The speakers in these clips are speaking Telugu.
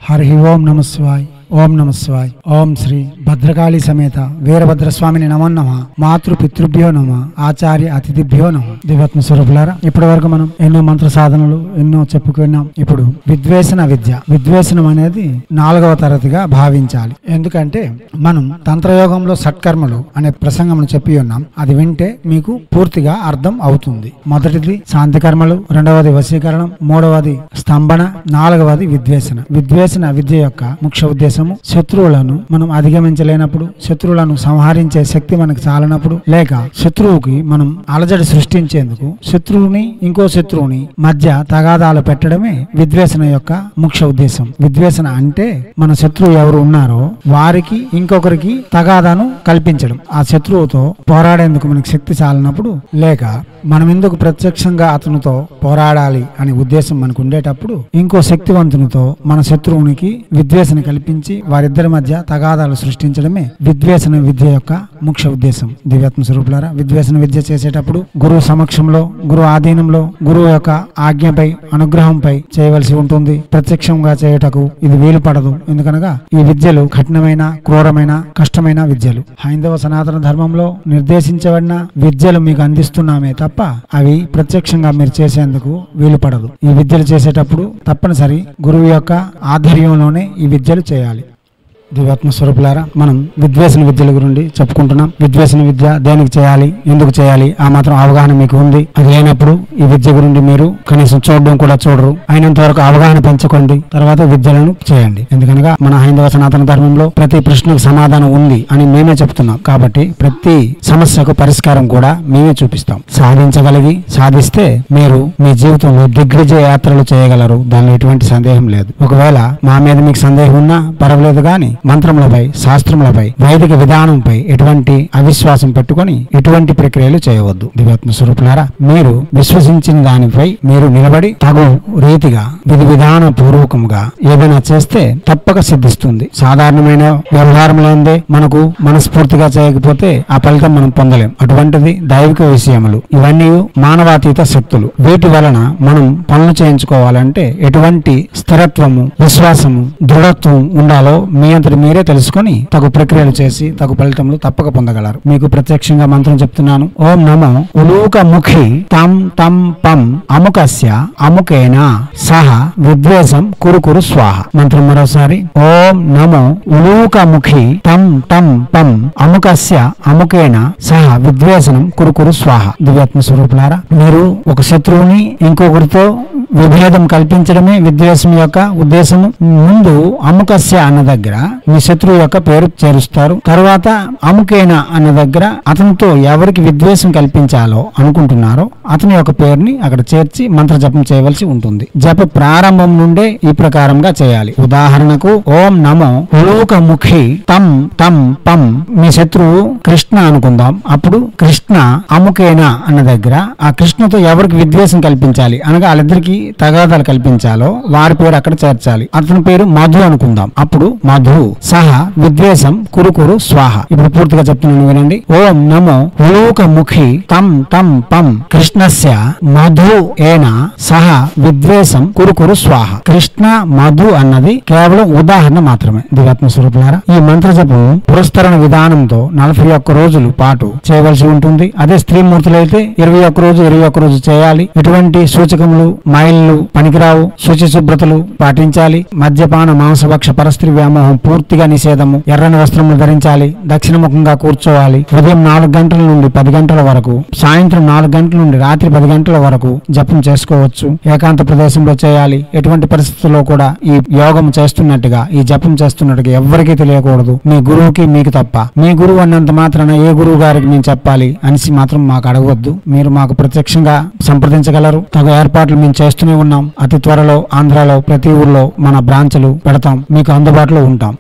హరి ఓం నమ శివాయ్ ఓం నమ శివాయ్ ఓం శ్రీ భద్రకాళి సమేత వీరభద్ర స్వామిని నమో నమ మాతృ పితృభ్యో నమ ఆచార్య అతిథిభ్యో నమ దివాత్మ స్వరూపులారా ఇప్పటి వరకు మనం ఎన్నో మంత్ర సాధనలు ఎన్నో చెప్పుకున్నాం ఇప్పుడు విద్వేషణ విద్య విద్వేషణం అనేది నాలుగవ తరగతిగా భావించాలి ఎందుకంటే మనం తంత్రయోగంలో సత్కర్మలు అనే ప్రసంగం చెప్పి ఉన్నాం అది వింటే మీకు పూర్తిగా అర్థం అవుతుంది మొదటిది శాంతి కర్మలు రెండవది వశీకరణం మూడవది స్తంభన నాలుగవది విద్వేషణ విద్వేషణ విద్య యొక్క ముఖ్య ఉద్దేశము శత్రువులను మనం అధిగమించలేనప్పుడు శత్రువులను సంహరించే శక్తి మనకు చాలనప్పుడు లేక శత్రువుకి మనం అలజడి సృష్టించేందుకు శత్రువుని ఇంకో శత్రువుని మధ్య తగాదాలు పెట్టడమే విద్వేషణ యొక్క ముఖ్య ఉద్దేశం విద్వేషణ అంటే మన శత్రువు ఎవరు ఉన్నారో వారికి ఇంకొకరికి తగాదాను కల్పించడం ఆ శత్రువుతో పోరాడేందుకు మనకి శక్తి చాలినప్పుడు లేక మనం ఎందుకు ప్రత్యక్షంగా అతనితో పోరాడాలి అనే ఉద్దేశం మనకు ఉండేటప్పుడు ఇంకో శక్తివంతునితో మన శత్రువునికి విద్వేషణ కల్పించి వారిద్దరి మధ్య తగాదాలు సృష్టించడమే విద్వేషణ విద్య యొక్క ముఖ్య ఉద్దేశం దివ్యాత్మ స్వరూపులారా విద్వేషణ విద్య చేసేటప్పుడు గురువు సమక్షంలో గురువు ఆధీనంలో గురువు యొక్క ఆజ్ఞపై అనుగ్రహంపై చేయవలసి ఉంటుంది ప్రత్యక్షంగా చేయుటకు ఇది వీలు పడదు ఎందుకనగా ఈ విద్యలు కఠినమైన క్రూరమైన కష్టమైన విద్యలు హైందవ సనాతన ధర్మంలో నిర్దేశించబడిన విద్యలు మీకు అందిస్తున్నామే తప్ప అవి ప్రత్యక్షంగా మీరు చేసేందుకు వీలు పడదు ఈ విద్యలు చేసేటప్పుడు తప్పనిసరి గురువు యొక్క ఆధ్వర్యంలోనే ఈ విద్యలు చేయాలి దివ్యాత్మ స్వరూపులారా మనం విద్వేషణ విద్యల గురించి చెప్పుకుంటున్నాం విద్వేషణ విద్య దేనికి చేయాలి ఎందుకు చేయాలి ఆ మాత్రం అవగాహన మీకు ఉంది అది లేనప్పుడు ఈ విద్య గురించి మీరు కనీసం చూడడం కూడా చూడరు అయినంత వరకు అవగాహన పెంచుకోండి తర్వాత విద్యలను చేయండి ఎందుకనగా మన హైందవ సనాతన ధర్మంలో ప్రతి ప్రశ్నకు సమాధానం ఉంది అని మేమే చెప్తున్నాం కాబట్టి ప్రతి సమస్యకు పరిష్కారం కూడా మేమే చూపిస్తాం సాధించగలిగి సాధిస్తే మీరు మీ జీవితంలో దిగ్విజయ యాత్రలు చేయగలరు దానిలో ఎటువంటి సందేహం లేదు ఒకవేళ మా మీద మీకు సందేహం ఉన్నా పర్వాలేదు గాని మంత్రములపై శాస్త్రములపై వైదిక విధానంపై ఎటువంటి అవిశ్వాసం పెట్టుకొని ఎటువంటి ప్రక్రియలు చేయవద్దు దివ్యాత్మ స్వరూపులారా మీరు విశ్వసించిన దానిపై మీరు నిలబడి తగు రీతిగా విధి విధాన పూర్వకముగా ఏదైనా చేస్తే తప్పక సిద్ధిస్తుంది సాధారణమైన వ్యవహారంలోందే మనకు మనస్ఫూర్తిగా చేయకపోతే ఆ ఫలితం మనం పొందలేం అటువంటిది దైవిక విషయములు ఇవన్నీ మానవాతీత శక్తులు వీటి వలన మనం పనులు చేయించుకోవాలంటే ఎటువంటి స్థిరత్వము విశ్వాసము దృఢత్వం ఉండాలో మీ అంతటి మీరే తెలుసుకొని తగు ప్రక్రియలు చేసి తగు ఫలితములు తప్పక పొందగలరు మీకు ప్రత్యక్షంగా మంత్రం చెప్తున్నాను ఓం నమో ఉలూక ముఖి తం తం పం అముకస్య అముకేన సహ విద్వేషం కురు కురు స్వాహ మంత్రం మరోసారి ఓం నమో ఉలూక ముఖి తం తం పం అముకస్య అముకేన సహ విద్వేషణం కురు కురు స్వాహ దివ్యాత్మ స్వరూపులారా మీరు ఒక శత్రువుని ఇంకొకరితో విభేదం కల్పించడమే విద్వేషం యొక్క ఉద్దేశము ముందు అముకస్య అన్న దగ్గర మీ శత్రువు యొక్క పేరు చేరుస్తారు తర్వాత అముకేన అన్న దగ్గర అతనితో ఎవరికి విద్వేషం కల్పించాలో అనుకుంటున్నారో అతని యొక్క పేరుని అక్కడ చేర్చి మంత్ర జపం చేయవలసి ఉంటుంది జప ప్రారంభం నుండే ఈ ప్రకారంగా చేయాలి ఉదాహరణకు ఓం నమో లోకముఖి తం తం పం మీ శత్రువు కృష్ణ అనుకుందాం అప్పుడు కృష్ణ అముకేన అన్న దగ్గర ఆ కృష్ణతో ఎవరికి విద్వేషం కల్పించాలి అనగా వాళ్ళిద్దరికి తగాదాలు కల్పించాలో వారి పేరు అక్కడ చేర్చాలి అతని పేరు మధు అనుకుందాం అప్పుడు మధు సహా విద్వేషం కురు కురు స్వాహ ఇప్పుడు పూర్తిగా చెప్తున్నాను వినండి ఓం నమో లోకముఖి తం తం పం కృష్ణస్య మధు ఏన సహ విద్వేషం కురు కురు స్వాహ కృష్ణ మధు అన్నది కేవలం ఉదాహరణ మాత్రమే దివాత్మ స్వరూపులారా ఈ మంత్ర జపం పురస్కరణ విధానంతో నలభై ఒక్క రోజులు పాటు చేయవలసి ఉంటుంది అదే స్త్రీమూర్తులైతే ఇరవై ఒక్క రోజు ఇరవై ఒక్క రోజు చేయాలి ఎటువంటి సూచకములు మైళ్ళు పనికిరావు శుచి శుభ్రతలు పాటించాలి మద్యపాన మాంసభక్ష పరస్త్రీ వ్యామోహం పూర్తిగా నిషేధము ఎర్రని వస్త్రములు ధరించాలి దక్షిణముఖంగా కూర్చోవాలి ఉదయం నాలుగు గంటల నుండి పది గంటల వరకు సాయంత్రం నాలుగు గంటల నుండి రాత్రి పది గంటల వరకు జపం చేసుకోవచ్చు ఏకాంత ప్రదేశంలో చేయాలి ఎటువంటి పరిస్థితుల్లో కూడా ఈ యోగం చేస్తున్నట్టుగా ఈ జపం చేస్తున్నట్టుగా ఎవ్వరికీ తెలియకూడదు మీ గురువుకి మీకు తప్ప మీ గురువు అన్నంత మాత్రాన ఏ గురువు గారికి మేము చెప్పాలి అనేసి మాత్రం మాకు అడగవద్దు మీరు మాకు ప్రత్యక్షంగా సంప్రదించగలరు తగు ఏర్పాట్లు మేము చేస్తూనే ఉన్నాం అతి త్వరలో ఆంధ్రాలో ప్రతి ఊర్లో మన బ్రాంచ్లు పెడతాం మీకు అందుబాటులో ఉంటాం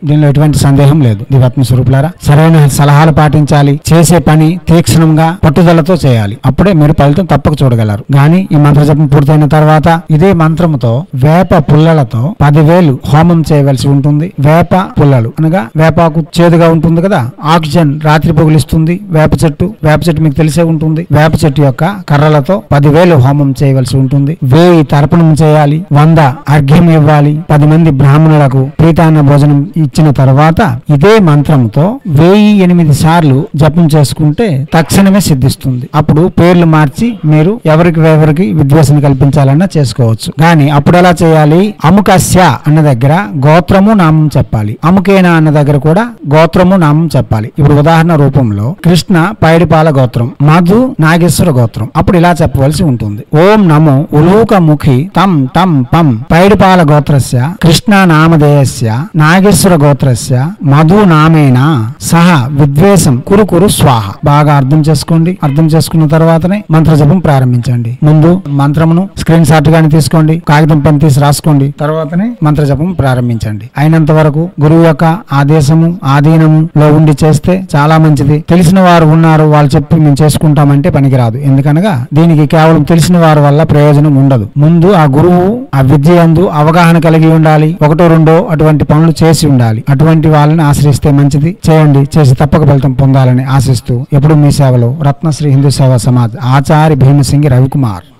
దీనిలో ఎటువంటి సందేహం లేదు దివాత్మ స్వరూపులారా సరైన సలహాలు పాటించాలి చేసే పని తీక్షణంగా పట్టుదలతో చేయాలి అప్పుడే మీరు ఫలితం తప్పక చూడగలరు గాని ఈ మంత్ర జపం పూర్తయిన తర్వాత ఇదే మంత్రముతో వేప పుల్లలతో పదివేలు హోమం చేయవలసి ఉంటుంది వేప పుల్లలు అనగా వేపాకు చేదుగా ఉంటుంది కదా ఆక్సిజన్ రాత్రి పొగులిస్తుంది వేప చెట్టు వేప చెట్టు మీకు తెలిసే ఉంటుంది వేప చెట్టు యొక్క కర్రలతో పదివేలు హోమం చేయవలసి ఉంటుంది వేయి తర్పణం చేయాలి వంద అర్ఘ్యం ఇవ్వాలి పది మంది బ్రాహ్మణులకు ప్రీతాన్న భోజనం ఇచ్చిన తర్వాత ఇదే మంత్రంతో వెయ్యి ఎనిమిది సార్లు జపం చేసుకుంటే తక్షణమే సిద్ధిస్తుంది అప్పుడు పేర్లు మార్చి మీరు ఎవరికి ఎవరికి విద్వేషం కల్పించాలన్నా చేసుకోవచ్చు కానీ అప్పుడు ఎలా చేయాలి అముకస్య అన్న దగ్గర గోత్రము నామం చెప్పాలి అముకేనా అన్న దగ్గర కూడా గోత్రము నామం చెప్పాలి ఇప్పుడు ఉదాహరణ రూపంలో కృష్ణ పైడిపాల గోత్రం మధు నాగేశ్వర గోత్రం అప్పుడు ఇలా చెప్పవలసి ఉంటుంది ఓం నమో ఉలూక ముఖి తం తం పం పైడిపాల గోత్రస్య కృష్ణ నామధేయస్య నాగేశ్వర గోత్రస్య మధు నామేన సహ విద్వేషం కురు కురు స్వాహ బాగా అర్థం చేసుకోండి అర్థం చేసుకున్న తర్వాతనే మంత్ర జపం ప్రారంభించండి ముందు మంత్రమును స్క్రీన్ షాట్ గాని తీసుకోండి కాగితం పెన్ తీసి రాసుకోండి తర్వాతనే మంత్ర జపం ప్రారంభించండి అయినంత వరకు గురువు యొక్క ఆదేశము ఆధీనము లో ఉండి చేస్తే చాలా మంచిది తెలిసిన వారు ఉన్నారు వాళ్ళు చెప్పి మేము చేసుకుంటామంటే పనికిరాదు ఎందుకనగా దీనికి కేవలం తెలిసిన వారి వల్ల ప్రయోజనం ఉండదు ముందు ఆ గురువు ఆ విద్య యందు అవగాహన కలిగి ఉండాలి ఒకటో రెండో అటువంటి పనులు చేసి ఉండాలి అటువంటి వాళ్ళని ఆశ్రయిస్తే మంచిది చేయండి చేసి తప్పక ఫలితం పొందాలని ఆశిస్తూ ఎప్పుడు మీ సేవలో రత్నశ్రీ హిందూ సేవా సమాజ్ ఆచార్య భీమసింగి రవికుమార్